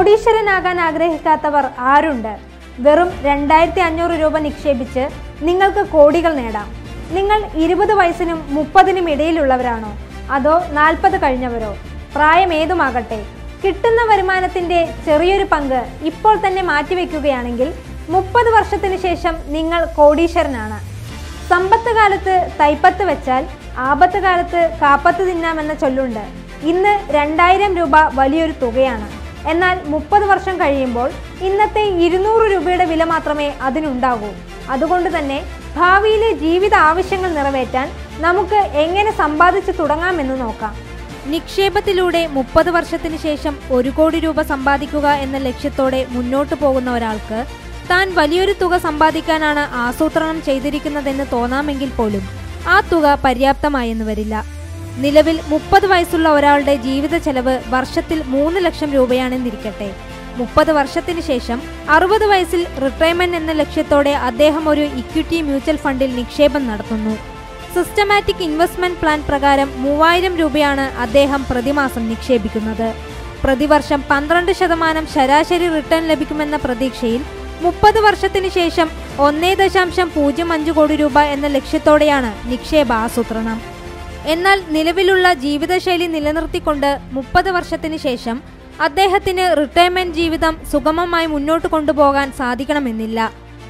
കോടീശ്വരനാകാൻ ആഗ്രഹിക്കാത്തവർ ആരുണ്ട് വെറും രണ്ടായിരത്തി അഞ്ഞൂറ് രൂപ നിക്ഷേപിച്ച് നിങ്ങൾക്ക് കോടികൾ നേടാം നിങ്ങൾ ഇരുപത് വയസ്സിനും മുപ്പതിനും ഇടയിലുള്ളവരാണോ അതോ നാൽപ്പത് കഴിഞ്ഞവരോ പ്രായം ഏതുമാകട്ടെ കിട്ടുന്ന വരുമാനത്തിന്റെ ചെറിയൊരു പങ്ക് ഇപ്പോൾ തന്നെ മാറ്റിവെക്കുകയാണെങ്കിൽ മുപ്പത് വർഷത്തിന് ശേഷം നിങ്ങൾ കോടീശ്വരനാണ് സമ്പത്ത് കാലത്ത് തൈപ്പത്ത് വെച്ചാൽ ആപത്ത് കാലത്ത് കാപ്പത്ത് തിന്നാമെന്ന ചൊല്ലുണ്ട് ഇന്ന് രണ്ടായിരം രൂപ വലിയൊരു തുകയാണ് എന്നാൽ മുപ്പത് വർഷം കഴിയുമ്പോൾ ഇന്നത്തെ ഇരുന്നൂറ് രൂപയുടെ വില മാത്രമേ അതിനുണ്ടാകൂ അതുകൊണ്ട് തന്നെ ഭാവിയിലെ ജീവിത ആവശ്യങ്ങൾ നിറവേറ്റാൻ നമുക്ക് എങ്ങനെ സമ്പാദിച്ചു തുടങ്ങാമെന്ന് നോക്കാം നിക്ഷേപത്തിലൂടെ മുപ്പത് വർഷത്തിന് ശേഷം ഒരു കോടി രൂപ സമ്പാദിക്കുക എന്ന ലക്ഷ്യത്തോടെ മുന്നോട്ടു പോകുന്ന ഒരാൾക്ക് താൻ വലിയൊരു തുക സമ്പാദിക്കാനാണ് ആസൂത്രണം ചെയ്തിരിക്കുന്നതെന്ന് തോന്നാമെങ്കിൽ പോലും ആ തുക പര്യാപ്തമായെന്ന് വരില്ല നിലവിൽ മുപ്പത് വയസ്സുള്ള ഒരാളുടെ ജീവിത ചെലവ് വർഷത്തിൽ മൂന്ന് ലക്ഷം രൂപയാണെന്നിരിക്കട്ടെ മുപ്പത് വർഷത്തിന് ശേഷം അറുപത് വയസ്സിൽ റിട്ടയർമെന്റ് എന്ന ലക്ഷ്യത്തോടെ അദ്ദേഹം ഒരു ഇക്വിറ്റി മ്യൂച്വൽ ഫണ്ടിൽ നിക്ഷേപം നടത്തുന്നു സിസ്റ്റമാറ്റിക് ഇൻവെസ്റ്റ്മെന്റ് പ്ലാൻ പ്രകാരം മൂവായിരം രൂപയാണ് അദ്ദേഹം പ്രതിമാസം നിക്ഷേപിക്കുന്നത് പ്രതിവർഷം പന്ത്രണ്ട് ശതമാനം ശരാശരി റിട്ടേൺ ലഭിക്കുമെന്ന പ്രതീക്ഷയിൽ മുപ്പത് വർഷത്തിന് ശേഷം ഒന്നേ ദശാംശം പൂജ്യം അഞ്ച് കോടി രൂപ എന്ന ലക്ഷ്യത്തോടെയാണ് നിക്ഷേപ ആസൂത്രണം എന്നാൽ നിലവിലുള്ള ജീവിതശൈലി നിലനിർത്തിക്കൊണ്ട് മുപ്പത് വർഷത്തിന് ശേഷം അദ്ദേഹത്തിന് റിട്ടയർമെന്റ് ജീവിതം സുഗമമായി മുന്നോട്ട് കൊണ്ടുപോകാൻ സാധിക്കണമെന്നില്ല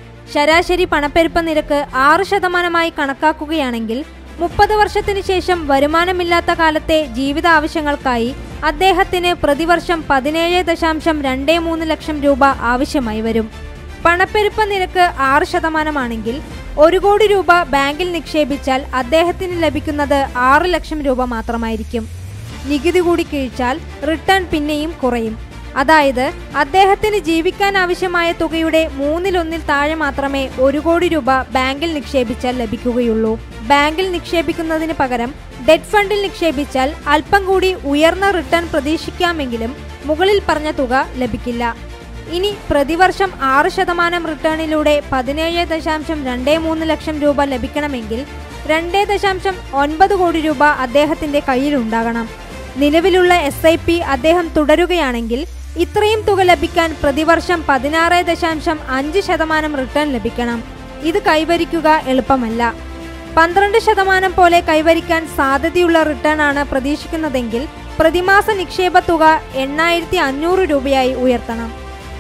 ശരാശരി പണപ്പെരുപ്പ നിരക്ക് ആറ് ശതമാനമായി കണക്കാക്കുകയാണെങ്കിൽ മുപ്പത് വർഷത്തിന് ശേഷം വരുമാനമില്ലാത്ത കാലത്തെ ജീവിത ആവശ്യങ്ങൾക്കായി അദ്ദേഹത്തിന് പ്രതിവർഷം പതിനേഴ് ദശാംശം രണ്ട് മൂന്ന് ലക്ഷം രൂപ ആവശ്യമായി വരും പണപ്പെരുപ്പ നിരക്ക് ആറ് ശതമാനമാണെങ്കിൽ ഒരു കോടി രൂപ ബാങ്കിൽ നിക്ഷേപിച്ചാൽ അദ്ദേഹത്തിന് ലഭിക്കുന്നത് ആറ് ലക്ഷം രൂപ മാത്രമായിരിക്കും നികുതി കൂടി കിഴിച്ചാൽ റിട്ടേൺ പിന്നെയും കുറയും അതായത് അദ്ദേഹത്തിന് ജീവിക്കാൻ ആവശ്യമായ തുകയുടെ മൂന്നിലൊന്നിൽ താഴെ മാത്രമേ ഒരു കോടി രൂപ ബാങ്കിൽ നിക്ഷേപിച്ചാൽ ലഭിക്കുകയുള്ളൂ ബാങ്കിൽ നിക്ഷേപിക്കുന്നതിന് പകരം ഡെറ്റ് ഫണ്ടിൽ നിക്ഷേപിച്ചാൽ അല്പം കൂടി ഉയർന്ന റിട്ടേൺ പ്രതീക്ഷിക്കാമെങ്കിലും മുകളിൽ പറഞ്ഞ തുക ലഭിക്കില്ല ഇനി പ്രതിവർഷം ആറ് ശതമാനം റിട്ടേണിലൂടെ പതിനേഴ് ദശാംശം രണ്ട് മൂന്ന് ലക്ഷം രൂപ ലഭിക്കണമെങ്കിൽ രണ്ട് ദശാംശം ഒൻപത് കോടി രൂപ അദ്ദേഹത്തിന്റെ കയ്യിലുണ്ടാകണം നിലവിലുള്ള എസ് ഐ പി അദ്ദേഹം തുടരുകയാണെങ്കിൽ ഇത്രയും തുക ലഭിക്കാൻ പ്രതിവർഷം പതിനാറ് ദശാംശം അഞ്ച് ശതമാനം റിട്ടേൺ ലഭിക്കണം ഇത് കൈവരിക്കുക എളുപ്പമല്ല പന്ത്രണ്ട് ശതമാനം പോലെ കൈവരിക്കാൻ സാധ്യതയുള്ള റിട്ടേൺ ആണ് പ്രതീക്ഷിക്കുന്നതെങ്കിൽ പ്രതിമാസ നിക്ഷേപ തുക എണ്ണായിരത്തി അഞ്ഞൂറ് രൂപയായി ഉയർത്തണം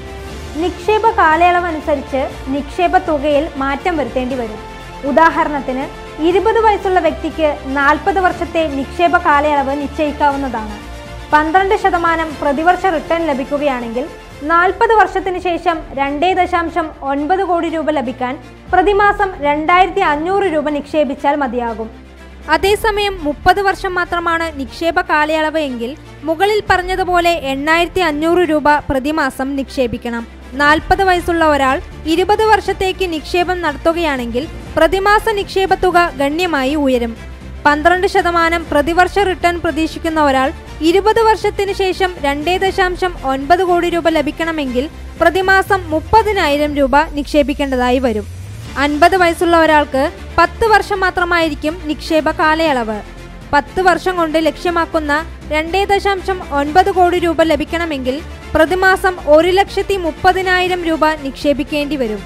നിക്ഷേപ കാലയളവ് അനുസരിച്ച് നിക്ഷേപ തുകയിൽ മാറ്റം വരുത്തേണ്ടി വരും ഉദാഹരണത്തിന് ഇരുപത് വയസ്സുള്ള വ്യക്തിക്ക് നാൽപ്പത് വർഷത്തെ നിക്ഷേപ കാലയളവ് നിശ്ചയിക്കാവുന്നതാണ് പന്ത്രണ്ട് ശതമാനം പ്രതിവർഷ റിട്ടേൺ ലഭിക്കുകയാണെങ്കിൽ നാൽപ്പത് വർഷത്തിന് ശേഷം രണ്ടേ ദശാംശം ഒൻപത് കോടി രൂപ ലഭിക്കാൻ പ്രതിമാസം രണ്ടായിരത്തി അഞ്ഞൂറ് രൂപ നിക്ഷേപിച്ചാൽ മതിയാകും അതേസമയം മുപ്പത് വർഷം മാത്രമാണ് നിക്ഷേപ കാലയളവ് എങ്കിൽ മുകളിൽ പറഞ്ഞതുപോലെ എണ്ണായിരത്തി അഞ്ഞൂറ് രൂപ പ്രതിമാസം നിക്ഷേപിക്കണം നാൽപ്പത് വയസ്സുള്ള ഒരാൾ ഇരുപത് വർഷത്തേക്ക് നിക്ഷേപം നടത്തുകയാണെങ്കിൽ പ്രതിമാസ നിക്ഷേപ തുക ഗണ്യമായി ഉയരും പന്ത്രണ്ട് ശതമാനം പ്രതിവർഷ റിട്ടേൺ പ്രതീക്ഷിക്കുന്ന ഒരാൾ ഇരുപത് വർഷത്തിന് ശേഷം രണ്ടേ ദശാംശം ഒൻപത് കോടി രൂപ ലഭിക്കണമെങ്കിൽ പ്രതിമാസം മുപ്പതിനായിരം രൂപ നിക്ഷേപിക്കേണ്ടതായി വരും അൻപത് വയസ്സുള്ള ഒരാൾക്ക് പത്ത് വർഷം മാത്രമായിരിക്കും നിക്ഷേപ കാലയളവ് പത്ത് വർഷം കൊണ്ട് ലക്ഷ്യമാക്കുന്ന രണ്ടേ ദശാംശം ഒൻപത് കോടി രൂപ ലഭിക്കണമെങ്കിൽ പ്രതിമാസം ഒരു ലക്ഷത്തി മുപ്പതിനായിരം രൂപ നിക്ഷേപിക്കേണ്ടി വരും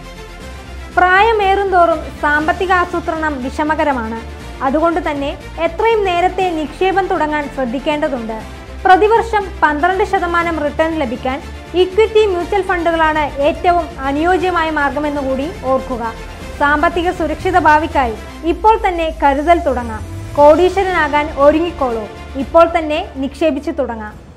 പ്രായമേറും തോറും സാമ്പത്തിക ആസൂത്രണം വിഷമകരമാണ് അതുകൊണ്ട് തന്നെ എത്രയും നേരത്തെ നിക്ഷേപം തുടങ്ങാൻ ശ്രദ്ധിക്കേണ്ടതുണ്ട് പ്രതിവർഷം പന്ത്രണ്ട് ശതമാനം റിട്ടേൺ ലഭിക്കാൻ ഇക്വിറ്റി മ്യൂച്വൽ ഫണ്ടുകളാണ് ഏറ്റവും അനുയോജ്യമായ മാർഗമെന്നുകൂടി ഓർക്കുക സാമ്പത്തിക സുരക്ഷിത ഭാവിക്കായി ഇപ്പോൾ തന്നെ കരുതൽ തുടങ്ങാം കോടീശ്വരനാകാൻ ഒരുങ്ങിക്കോളൂ ഇപ്പോൾ തന്നെ നിക്ഷേപിച്ചു തുടങ്ങാം